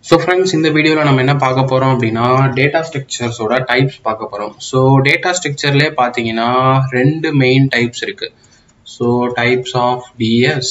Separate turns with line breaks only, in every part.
so friends இந்த வீடியோவில் நம்ம என்ன பார்க்க போகிறோம் அப்படின்னா டேட்டா ஸ்ட்ரக்சர்ஸோட டைப்ஸ் பார்க்க போகிறோம் ஸோ டேட்டா ஸ்ட்ரக்சர்லேயே பார்த்தீங்கன்னா ரெண்டு மெயின் டைப்ஸ் இருக்குது so types of DS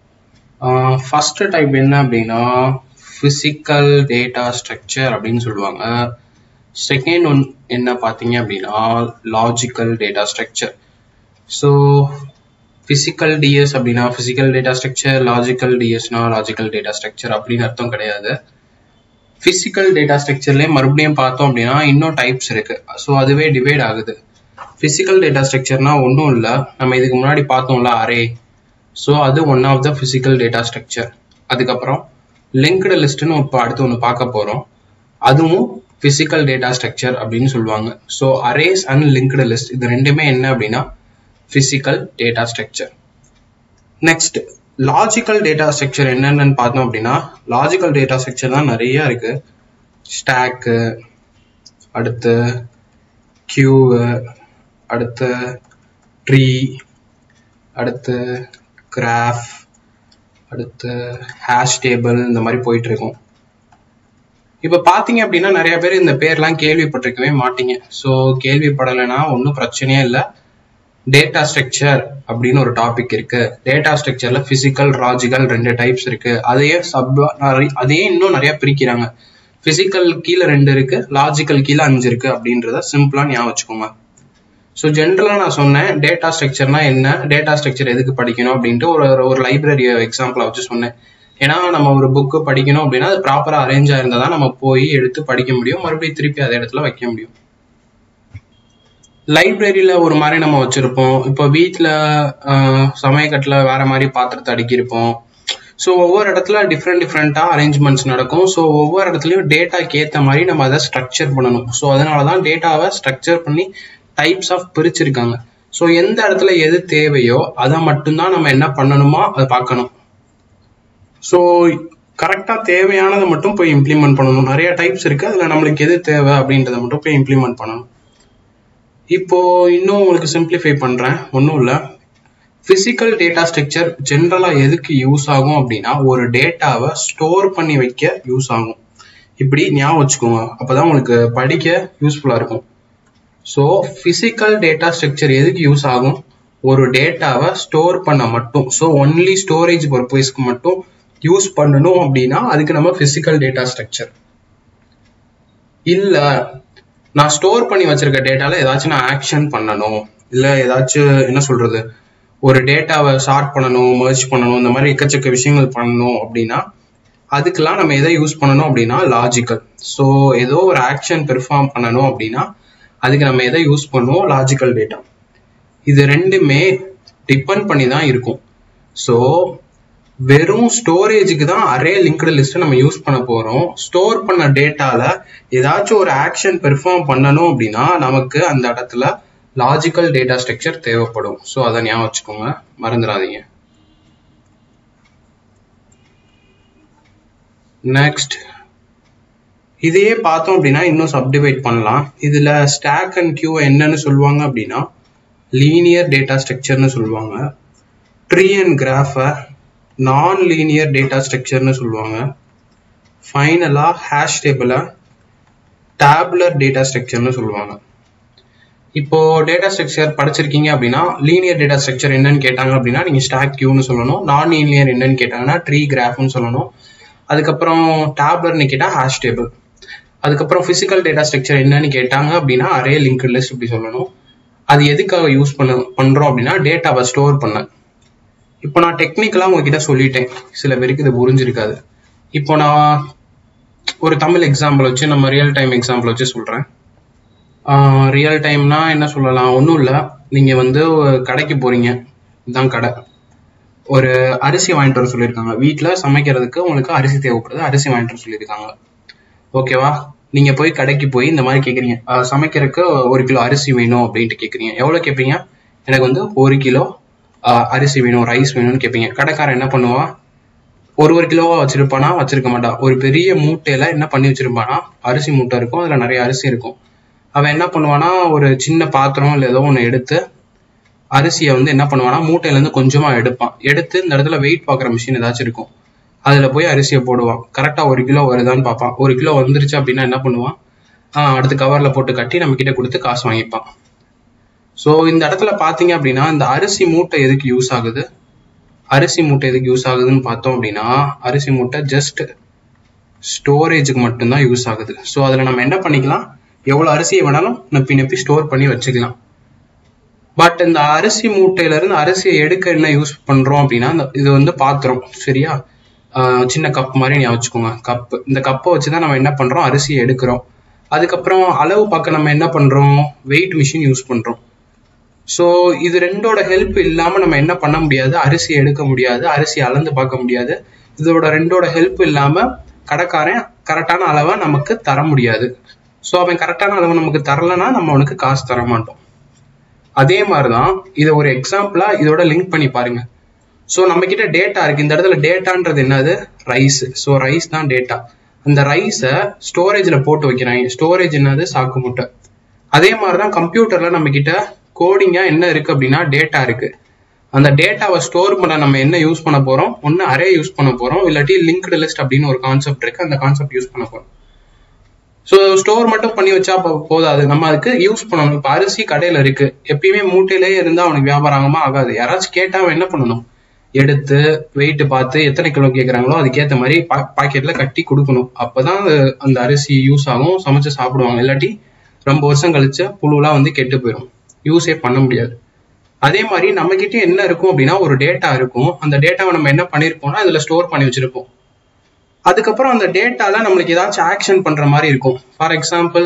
first type என்ன அப்படின்னா ஃபிசிக்கல் டேட்டா ஸ்ட்ரக்சர் அப்படின்னு சொல்லுவாங்க செகண்ட் ஒன் என்ன பார்த்தீங்க அப்படின்னா logical data structure so physical DS அப்படின்னா ஃபிசிக்கல் டேட்டா ஸ்ட்ரக்சர் லாஜிக்கல் டிஎஸ்னா லாஜிக்கல் டேட்டா ஸ்ட்ரக்சர் அப்படின்னு அர்த்தம் கிடையாது ஃபிசிக்கல் டேட்டா ஸ்ட்ரக்சர்லேயே மறுபடியும் பார்த்தோம் அப்படின்னா இன்னும் டைப்ஸ் இருக்கு ஸோ அதுவே டிவைட் ஆகுது ஃபிசிக்கல் டேட்டா ஸ்ட்ரக்சர்னா ஒன்றும் இல்லை நம்ம இதுக்கு முன்னாடி பார்த்தோம்ல அரே ஸோ அது one of the physical data structure அதுக்கப்புறம் லிங்க்டு லிஸ்ட்னு இப்போ அடுத்து ஒன்று பார்க்க போகிறோம் அதுவும் ஃபிசிக்கல் டேட்டா ஸ்ட்ரக்சர் அப்படின்னு சொல்லுவாங்க so arrays and linked list இது ரெண்டுமே என்ன அப்படின்னா physical data structure next logical data structure என்னென்னு பார்த்தோம் அப்படின்னா லாஜிக்கல் டேட்டா ஸ்ட்ரக்சர் தான் நிறைய இருக்கு ஸ்டாக்கு அடுத்து கியூவு அடுத்து ட்ரீ அடுத்து கிராஃப் அடுத்து ஹேஷ் டேபிள் இந்த மாதிரி போயிட்டு இருக்கும் இப்போ பார்த்தீங்க அப்படின்னா நிறைய பேர் இந்த பேர்லாம் கேள்விப்பட்டிருக்கவே மாட்டீங்க ஸோ கேள்விப்படலைன்னா ஒன்றும் பிரச்சனையே இல்லை டேட்டா ஸ்ட்ரக்சர் அப்படின்னு ஒரு டாபிக் இருக்கு டேட்டா ஸ்ட்ரக்சர்ல பிசிக்கல் லாஜிக்கல் ரெண்டு டைப்ஸ் இருக்கு அதையே சப் அதையே இன்னும் நிறைய பிரிக்கிறாங்க பிசிக்கல் கீழே ரெண்டு இருக்கு லாஜிக்கல் கீழே அஞ்சு இருக்கு அப்படின்றத சிம்பிளா ஞாபகம் வச்சுக்கோங்க ஸோ ஜென்ரலா நான் சொன்னேன் டேட்டா ஸ்ட்ரக்சர்னா என்ன டேட்டா ஸ்ட்ரக்சர் எதுக்கு படிக்கணும் அப்படின்ட்டு ஒரு ஒரு லைப்ரரி எக்ஸாம்பிளா வச்சு சொன்னேன் ஏன்னா நம்ம ஒரு புக்கு படிக்கணும் அப்படின்னா அது ப்ராப்பரா அரேஞ்ச் ஆயிருந்தா தான் நம்ம போய் எடுத்து படிக்க முடியும் மறுபடியும் திருப்பி அதே இடத்துல வைக்க முடியும் லைப்ரரியில ஒரு மாதிரி நம்ம வச்சிருப்போம் இப்போ வீட்டில் சமயக்கட்டில் வேற மாதிரி பாத்திரத்தை அடுக்கியிருப்போம் ஸோ ஒவ்வொரு இடத்துல டிஃப்ரெண்ட் டிஃப்ரெண்ட்டாக அரேஞ்ச்மெண்ட்ஸ் நடக்கும் ஸோ ஒவ்வொரு இடத்துலையும் டேட்டாக்கு ஏற்ற மாதிரி நம்ம அதை ஸ்ட்ரக்சர் பண்ணணும் ஸோ அதனால தான் டேட்டாவை ஸ்ட்ரக்சர் பண்ணி டைப்ஸ் ஆஃப் பிரிச்சிருக்காங்க ஸோ எந்த இடத்துல எது தேவையோ அதை மட்டும்தான் நம்ம என்ன பண்ணணுமோ அதை பார்க்கணும் ஸோ கரெக்டாக தேவையானதை மட்டும் போய் இம்ப்ளிமெண்ட் பண்ணணும் நிறைய டைப்ஸ் இருக்கு அதில் நம்மளுக்கு எது தேவை அப்படின்றத மட்டும் போய் இம்ப்ளிமெண்ட் பண்ணணும் இப்போ இன்னும் உங்களுக்கு சிம்பிளிஃபை பண்றேன் ஒன்றும் இல்லை பிசிக்கல் டேட்டா ஸ்ட்ரக்சர் ஜென்ரலா எதுக்கு யூஸ் ஆகும் அப்படின்னா ஒரு டேட்டாவை ஸ்டோர் பண்ணி வைக்க யூஸ் ஆகும் இப்படி ஞாபகம் வச்சுக்கோங்க அப்பதான் உங்களுக்கு படிக்க யூஸ்ஃபுல்லா இருக்கும் ஸோ பிசிக்கல் டேட்டா ஸ்ட்ரக்சர் எதுக்கு யூஸ் ஆகும் ஒரு டேட்டாவை ஸ்டோர் பண்ண மட்டும் ஸோ ஒன்லி ஸ்டோரேஜ் பர்பஸ்க்கு மட்டும் யூஸ் பண்ணணும் அப்படின்னா அதுக்கு நம்ம பிசிக்கல் டேட்டா ஸ்ட்ரக்சர் இல்லை நான் ஸ்டோர் பண்ணி வச்சிருக்க டேட்டால ஏதாச்சும் நான் ஆக்ஷன் பண்ணணும் இல்ல ஏதாச்சும் என்ன சொல்றது ஒரு டேட்டாவை ஷார்ட் பண்ணணும் மர்ஜ் பண்ணணும் இந்த மாதிரி எக்கச்சக்க விஷயங்கள் பண்ணணும் அப்படின்னா அதுக்கெல்லாம் நம்ம எதை யூஸ் பண்ணணும் அப்படின்னா லாஜிக்கல் ஸோ ஏதோ ஒரு ஆக்ஷன் பெர்ஃபார்ம் பண்ணணும் அப்படின்னா அதுக்கு நம்ம எதை யூஸ் பண்ணுவோம் லாஜிக்கல் டேட்டா இது ரெண்டுமே டிபெண்ட் பண்ணி தான் இருக்கும் ஸோ வெறும் ஸ்டோரேஜுக்கு தான் அரே லிங்க்டு லிஸ்ட்டை நம்ம யூஸ் பண்ண போறோம் ஸ்டோர் பண்ண டேட்டால ஏதாச்சும் ஒரு ஆக்ஷன் பெர்ஃபார்ம் பண்ணணும் அப்படின்னா நமக்கு அந்த இடத்துல லாஜிக்கல் டேட்டா ஸ்ட்ரக்சர் தேவைப்படும் ஸோ அதை ஞாபகம் வச்சுக்கோங்க மறந்துடாதீங்க நெக்ஸ்ட் இதையே பார்த்தோம் அப்படின்னா இன்னும் சப்டிவைட் பண்ணலாம் இதுல ஸ்டாக் அண்ட் கியூ என்னன்னு சொல்லுவாங்க அப்படின்னா லீனியர் டேட்டா ஸ்ட்ரக்சர்னு சொல்லுவாங்க ட்ரீ அண்ட் கிராஃபை நான் லீனியர் டேட்டா ஸ்ட்ரக்சர்னு சொல்லுவாங்க ஃபைனலாக ஹேஷ் டேபிளை டேப்லர் டேட்டா ஸ்ட்ரக்சர்னு சொல்லுவாங்க இப்போ டேட்டா ஸ்ட்ரக்சர் படிச்சிருக்கீங்க அப்படின்னா லீனியர் டேட்டா ஸ்ட்ரக்சர் என்னன்னு கேட்டாங்க அப்படின்னா நீங்க ஸ்டாக் கியூன்னு சொல்லணும் நான் லீனியர் என்னன்னு கேட்டாங்கன்னா ட்ரீ கிராஃப்னு சொல்லணும் அதுக்கப்புறம் டேப்லர்னு கேட்டால் ஹேஷ் டேபிள் அதுக்கப்புறம் பிசிக்கல் டேட்டா ஸ்ட்ரக்சர் என்னன்னு கேட்டாங்க அப்படின்னா அரே லிங்க் லிஸ்ட் இப்படி சொல்லணும் அது எதுக்காக யூஸ் பண்ண பண்றோம் அப்படின்னா டேட்டாவை ஸ்டோர் பண்ண இப்போ நான் டெக்னிக்கலாக உங்ககிட்ட சொல்லிட்டேன் சில பேருக்கு இது புரிஞ்சிருக்காது இப்போ நான் ஒரு தமிழ் எக்ஸாம்பிள் வச்சு நம்ம ரியல் டைம் எக்ஸாம்பிள் வச்சு சொல்கிறேன் ரியல் டைம்னா என்ன சொல்லலாம் ஒன்றும் இல்லை நீங்கள் வந்து கடைக்கு போகிறீங்க இதுதான் கடை ஒரு அரிசி வாங்கிட்டு வர சொல்லியிருக்காங்க வீட்டில் சமைக்கிறதுக்கு உங்களுக்கு அரிசி தேவைப்படுது அரிசி வாங்கிட்டு வர சொல்லியிருக்காங்க ஓகேவா நீங்கள் போய் கடைக்கு போய் இந்த மாதிரி கேட்குறீங்க சமைக்கிறதுக்கு ஒரு கிலோ அரிசி வேணும் அப்படின்ட்டு கேட்குறீங்க எவ்வளோ கேட்பீங்க எனக்கு வந்து ஒரு கிலோ அரிசி வேணும் ரைஸ் வேணும்னு கேட்பீங்க கடைக்காரன் என்ன பண்ணுவா ஒரு ஒரு கிலோவா வச்சிருப்பானா வச்சிருக்க மாட்டான் ஒரு பெரிய மூட்டையில என்ன பண்ணி வச்சிருப்பானா அரிசி மூட்டை இருக்கும் அதுல நிறைய அரிசி இருக்கும் அவன் என்ன பண்ணுவானா ஒரு சின்ன பாத்திரம் இல்லை ஏதோ ஒன்று எடுத்து அரிசியை வந்து என்ன பண்ணுவானா மூட்டையில இருந்து கொஞ்சமா எடுப்பான் எடுத்து இந்த இடத்துல வெயிட் பார்க்குற மிஷின் ஏதாச்சும் இருக்கும் அதில் போய் அரிசியை போடுவான் கரெக்டாக ஒரு கிலோ வருதான்னு பார்ப்பான் ஒரு கிலோ வந்துருச்சு அப்படின்னா என்ன பண்ணுவான் ஆஹ் அடுத்து கவரில் போட்டு கட்டி நம்ம கிட்ட கொடுத்து காசு வாங்கிப்பான் ஸோ இந்த இடத்துல பார்த்தீங்க அப்படின்னா இந்த அரிசி மூட்டை எதுக்கு யூஸ் ஆகுது அரிசி மூட்டை எதுக்கு யூஸ் ஆகுதுன்னு பார்த்தோம் அப்படின்னா அரிசி மூட்டை ஜஸ்ட் ஸ்டோரேஜுக்கு மட்டும்தான் யூஸ் ஆகுது ஸோ அதில் நம்ம என்ன பண்ணிக்கலாம் எவ்வளோ அரிசியை வேணாலும் நப்பி நப்பி ஸ்டோர் பண்ணி வச்சுக்கலாம் பட் இந்த அரிசி மூட்டையில இருந்து அரிசியை எடுக்க என்ன யூஸ் பண்றோம் அப்படின்னா இந்த இது வந்து பாத்திரம் சரியா ஆஹ் சின்ன கப் மாதிரி நீ வச்சுக்கோங்க கப் இந்த கப்பை வச்சு தான் நம்ம என்ன பண்றோம் அரிசியை எடுக்கிறோம் அதுக்கப்புறம் அளவு பார்க்க நம்ம என்ன பண்றோம் வெயிட் மிஷின் யூஸ் பண்றோம் ஸோ இது ரெண்டோட ஹெல்ப் இல்லாம நம்ம என்ன பண்ண முடியாது அரிசி எடுக்க முடியாது அரிசி அளந்து பார்க்க முடியாது இதோட ரெண்டோட ஹெல்ப் இல்லாம கடைக்காரன் கரெக்டான அளவை நமக்கு தர முடியாது ஸோ அவன் கரெக்டான அளவை நமக்கு தரலன்னா நம்ம அவனுக்கு காசு தர மாட்டோம் அதே மாதிரிதான் இதை ஒரு எக்ஸாம்பிளா இதோட லிங்க் பண்ணி பாருங்க ஸோ நம்ம கிட்ட டேட்டா இருக்கு இந்த இடத்துல டேட்டான்றது என்னது ரைஸ் ஸோ ரைஸ் தான் டேட்டா அந்த ரைஸை ஸ்டோரேஜில் போட்டு வைக்கிறாங்க ஸ்டோரேஜ் என்னது சாக்கு முட்டை அதே மாதிரி தான் கம்ப்யூட்டர்ல நம்ம கிட்ட கோடிங்கா என்ன இருக்கு அப்படின்னா டேட்டா இருக்கு அந்த டேட்டாவை ஸ்டோர் பண்ண நம்ம என்ன யூஸ் பண்ண போறோம் ஒன்று அரே யூஸ் பண்ண போறோம் இல்லாட்டி லிங்க்டு லிஸ்ட் அப்படின்னு ஒரு கான்செப்ட் இருக்கு அந்த கான்செப்ட் யூஸ் பண்ண போறோம் ஸோ ஸ்டோர் மட்டும் பண்ணி வச்சா போ- போதாது நம்ம அதுக்கு யூஸ் பண்ணணும் இப்போ அரிசி கடையில இருக்கு எப்பயுமே மூட்டையிலே இருந்தா அவனுக்கு வியாபாரம் ஆகாம ஆகாது யாராச்சும் கேட்டா அவன் என்ன பண்ணணும் எடுத்து வெயிட் பார்த்து எத்தனை கிலோ கேட்குறாங்களோ அதுக்கேற்ற மாதிரி பா பாக்கெட்ல கட்டி கொடுக்கணும் அப்பதான் அது அந்த அரிசி யூஸ் ஆகும் சமைச்சு சாப்பிடுவாங்க இல்லாட்டி ரொம்ப வருஷம் கழிச்சு புழுலாம் வந்து கெட்டு போயிடும் யூஸே பண்ண முடியாது அதே மாதிரி நம்ம கிட்ட என்ன இருக்கும் அப்படின்னா ஒரு டேட்டா இருக்கும் அந்த டேட்டாவை நம்ம என்ன பண்ணிருப்போம்னா அதுல ஸ்டோர் பண்ணி வச்சிருப்போம் அதுக்கப்புறம் அந்த டேட்டால நம்மளுக்கு ஏதாச்சும் ஆக்ஷன் பண்ற மாதிரி இருக்கும் ஃபார் எக்ஸாம்பிள்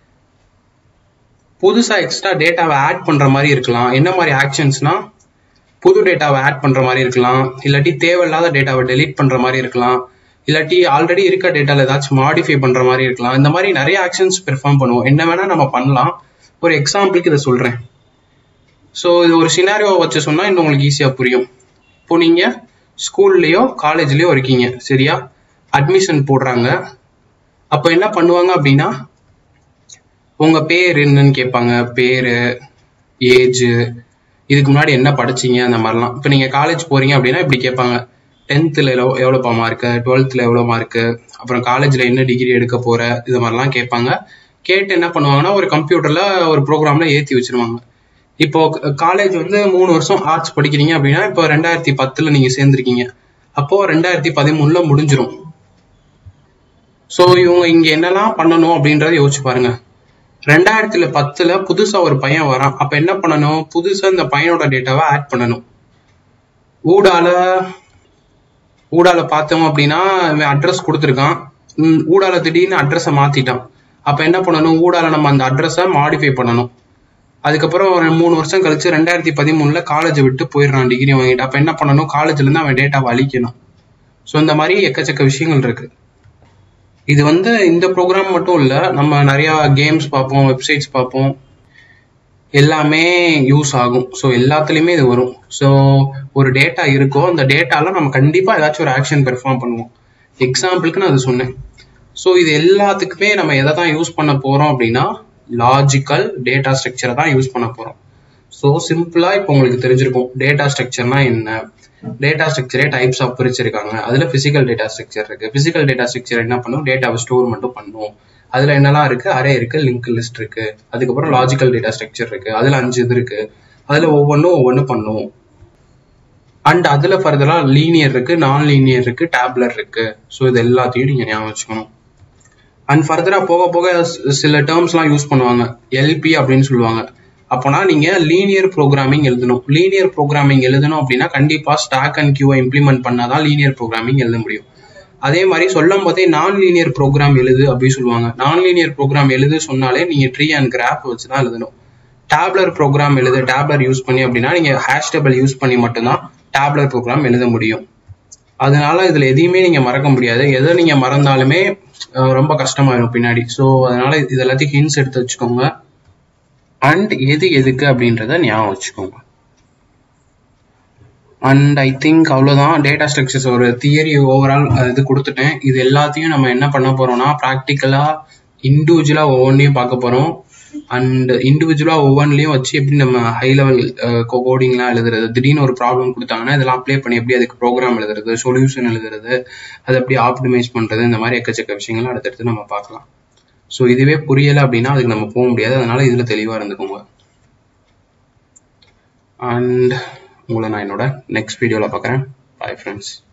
புதுசா எக்ஸ்ட்ரா டேட்டாவை ஆட் பண்ற மாதிரி இருக்கலாம் என்ன மாதிரி ஆக்ஷன்ஸ்னா புது டேட்டாவை ஆட் பண்ற மாதிரி இருக்கலாம் இல்லாட்டி தேவையில்லாத டேட்டாவை டெலீட் பண்ற மாதிரி இருக்கலாம் இல்லாட்டி ஆல்ரெடி இருக்க டேட்டால ஏதாச்சும் மாடிஃபை பண்ற மாதிரி இருக்கலாம் இந்த மாதிரி நிறைய ஆக்ஷன்ஸ் பெர்ஃபார்ம் பண்ணுவோம் என்ன வேணா நம்ம பண்ணலாம் ஒரு எக்ஸாம்பிளுக்கு இதை சொல்றேன் ஸோ இது ஒரு சினாரியோ வச்சு சொன்னா இன்னும் உங்களுக்கு ஈஸியா புரியும் இப்போ நீங்க ஸ்கூல்லையோ காலேஜ்லயோ இருக்கீங்க சரியா அட்மிஷன் போடுறாங்க அப்போ என்ன பண்ணுவாங்க அப்படின்னா உங்க பேர் என்னன்னு கேட்பாங்க பேரு ஏஜ் இதுக்கு முன்னாடி என்ன படிச்சீங்க அந்த மாதிரிலாம் இப்போ நீங்க காலேஜ் போறீங்க அப்படின்னா இப்படி கேட்பாங்க டென்த்தில் எவ்வளோ எவ்வளோப்பா மார்க்கு டுவெல்த்தில் எவ்வளோ மார்க்கு அப்புறம் காலேஜில் என்ன டிகிரி எடுக்க போற இது மாதிரிலாம் கேட்பாங்க கேட்டு என்ன பண்ணுவாங்கன்னா ஒரு கம்ப்யூட்டர்ல ஒரு ப்ரோக்ராம்ல ஏற்றி வச்சிருவாங்க இப்போ காலேஜ் வந்து மூணு வருஷம் ஆர்ட்ஸ் படிக்கிறீங்க அப்படின்னா இப்போ ரெண்டாயிரத்தி பத்துல நீங்க சேர்ந்திருக்கீங்க அப்போ ரெண்டாயிரத்தி பதிமூணுல முடிஞ்சிரும் ஸோ இவங்க இங்க என்னெல்லாம் பண்ணணும் அப்படின்றத யோசிச்சு பாருங்க ரெண்டாயிரத்துல பத்துல புதுசா ஒரு பையன் வரான் அப்ப என்ன பண்ணணும் புதுசா இந்த பையனோட டேட்டாவை ஆட் பண்ணணும் ஊடால ஊடால பார்த்தோம் அப்படின்னா இவன் அட்ரஸ் கொடுத்துருக்கான் ம், ஊடால திடீர்னு அட்ரஸை மாத்திட்டான் அப்ப என்ன பண்ணணும் ஊடால நம்ம அந்த அட்ரஸை மாடிஃபை பண்ணணும் அதுக்கப்புறம் ஒரு மூணு வருஷம் கழிச்சு ரெண்டாயிரத்தி பதிமூணுல காலேஜ் விட்டு போயிடுறான் டிகிரி வாங்கிட்டு அப்ப என்ன பண்ணணும் காலேஜ்ல இருந்து அவன் டேட்டாவை அழிக்கணும் ஸோ இந்த மாதிரி எக்கச்சக்க விஷயங்கள் இருக்கு இது வந்து இந்த ப்ரோக்ராம் மட்டும் இல்ல நம்ம நிறைய கேம்ஸ் பார்ப்போம் வெப்சைட்ஸ் பார்ப்போம் எல்லாமே யூஸ் ஆகும் ஸோ எல்லாத்துலேயுமே இது வரும் ஸோ ஒரு டேட்டா இருக்கோ அந்த டேட்டால நம்ம கண்டிப்பாக ஏதாச்சும் ஒரு ஆக்ஷன் பெர்ஃபார்ம் பண்ணுவோம் எக்ஸாம்பிளுக்கு நான் அது சொன்னேன் ஸோ இது எல்லாத்துக்குமே நம்ம எதை தான் யூஸ் பண்ண போறோம் அப்படின்னா லாஜிக்கல் டேட்டா ஸ்ட்ரக்சரை தான் யூஸ் பண்ண போறோம் ஸோ சிம்பிளா இப்போ உங்களுக்கு தெரிஞ்சிருக்கும் டேட்டா ஸ்ட்ரக்சர்னா என்ன டேட்டா ஸ்ட்ரக்சரே டைப்ஸ் ஆஃப் பிரிச்சிருக்காங்க அதுல பிசிக்கல் டேட்டா ஸ்ட்ரக்சர் இருக்கு பிசிக்கல் டேட்டா ஸ்ட்ரக்சர் என்ன பண்ணும் டேட்டாவை ஸ்டோர் மட்டும் பண்ணும் அதுல என்னெல்லாம் இருக்கு அரே இருக்கு லிங்க் லிஸ்ட் இருக்கு அதுக்கப்புறம் லாஜிக்கல் டேட்டா ஸ்ட்ரக்சர் இருக்கு அதுல அஞ்சு இது இருக்கு அதுல ஒவ்வொன்றும் ஒவ்வொன்றும் பண்ணும் அண்ட் அதுல ஃபர்தரா லீனியர் இருக்கு நான் லீனியர் இருக்கு டேப்லர் இருக்கு ஸோ இது எல்லாத்தையும் நீங்க ஞாபகம் வச்சுக்கணும் அண்ட் ஃபர்தரா போக போக சி- சில டேர்ம்ஸ்லாம் யூஸ் பண்ணுவாங்க எல்பி அப்படின்னு சொல்லுவாங்க அப்போனா நீங்க லீனியர் ப்ரோக்ராமிங் எழுதணும் லீனியர் ப்ரோக்ராமிங் எழுதணும் அப்படின்னா கண்டிப்பா ஸ்டாக் அண்ட் கியூவை இம்ப்ளிமெண்ட் பண்ணாதான் லீனியர் ப்ரோக்ராமிங் எழுத முடியும் அதே மாதிரி சொல்லும் போதே நான் லீனியர் ப்ரோக்ராம் எழுது அப்படின்னு சொல்லுவாங்க நான் லீனியர் ப்ரோக்ராம் எழுது சொன்னாலே நீங்க ட்ரீ அண்ட் கிராஃப் வச்சு தான் எழுதணும் டேப்லர் ப்ரோக்ராம் எழுது டேப்லர் யூஸ் பண்ணி அப்படின்னா நீங்க ஹேஷ் டேபிள் யூஸ் பண்ணி மட்டும்தான் டேப்லர் ப்ரோக்ராம் எழுத முடியும் அதனால இதுல எதையுமே நீங்க மறக்க முடியாது எதை நீங்க மறந்தாலுமே அஹ், ரொம்ப கஷ்டமாயிடும் பின்னாடி ஸோ அதனால இது எல்லாத்தையும் ஹின்ஸ் எடுத்து வச்சுக்கோங்க அண்ட் எது எதுக்கு அப்படின்றத ஞாபகம் வச்சுக்கோங்க அண்ட் ஐ திங்க் அவ்வளோதான் டேட்டா ஸ்ட்ரக்சர்ஸ் ஒரு தியரி ஓவரால் இது கொடுத்துட்டேன் இது எல்லாத்தையும் நம்ம என்ன பண்ண போறோம்னா ப்ராக்டிக்கலாக இண்டிவிஜுவலாக ஒவ்வொன்றையும் பார்க்க போகிறோம் அண்ட் இண்டிவிஜுவலாக ஒவ்வொன்றிலையும் வச்சு எப்படி நம்ம ஹை லெவல் கோடிங்லாம் எழுதுறது திடீர்னு ஒரு ப்ராப்ளம் கொடுத்தாங்கன்னா இதெல்லாம் அப்ளை பண்ணி எப்படி அதுக்கு ப்ரோக்ராம் எழுதுறது சொல்யூஷன் எழுதுறது அதை எப்படி ஆப்டிமைஸ் பண்ணுறது இந்த மாதிரி எக்கச்சக்க விஷயங்கள் அடுத்தடுத்து நம்ம பார்க்கலாம் ஸோ இதுவே புரியலை அப்படின்னா அதுக்கு நம்ம போக முடியாது அதனால இதில் தெளிவாக இருந்துக்கோங்க அண்ட் உங்களை நான் என்னோட நெக்ஸ்ட் வீடியோவில் பார்க்குறேன் பாய் ஃப்ரெண்ட்ஸ்